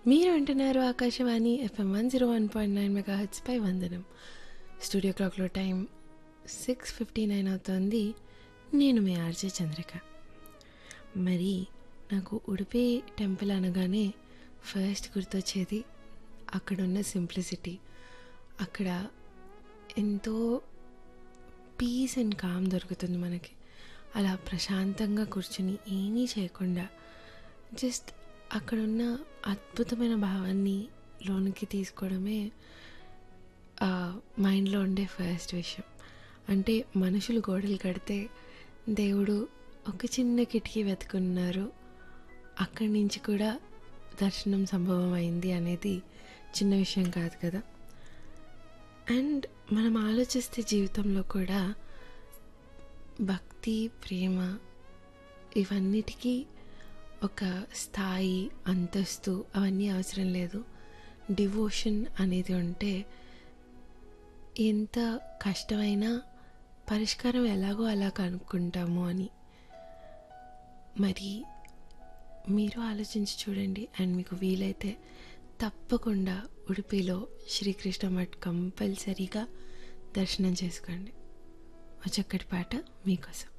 మీరు వింటున్నారు Akashvani FM one zero one point nine mega పై వందనం స్టూడియో క్లాక్లో టైం సిక్స్ ఫిఫ్టీ నైన్ అవుతుంది నేను మీ ఆర్జే చంద్రిక మరి నాకు ఉడిపి టెంపుల్ అనగానే ఫస్ట్ గుర్తొచ్చేది అక్కడున్న సింప్లిసిటీ అక్కడ ఎంతో పీస్ అండ్ కామ్ దొరుకుతుంది మనకి అలా ప్రశాంతంగా కూర్చుని ఏమీ చేయకుండా జస్ట్ అక్కడున్న అద్భుతమైన భావాన్ని లోనికి తీసుకోవడమే మైండ్లో ఉండే ఫస్ట్ విషయం అంటే మనుషులు గోడలు కడితే దేవుడు ఒక చిన్న కిటికీ వెతుకున్నారు అక్కడి నుంచి కూడా దర్శనం సంభవం అయింది అనేది చిన్న విషయం కాదు కదా అండ్ మనం ఆలోచిస్తే జీవితంలో కూడా భక్తి ప్రేమ ఇవన్నిటికీ ఒక స్థాయి అంతస్తు అవన్నీ అవసరం లేదు డివోషన్ అనేది ఉంటే ఎంత కష్టమైనా పరిష్కారం ఎలాగో అలా కనుక్కుంటాము అని మరి మీరు ఆలోచించి చూడండి అండ్ మీకు వీలైతే తప్పకుండా ఉడిపిలో శ్రీకృష్ణ మఠ్ కంపల్సరీగా దర్శనం చేసుకోండి ఒక చక్కటి పాట మీకోసం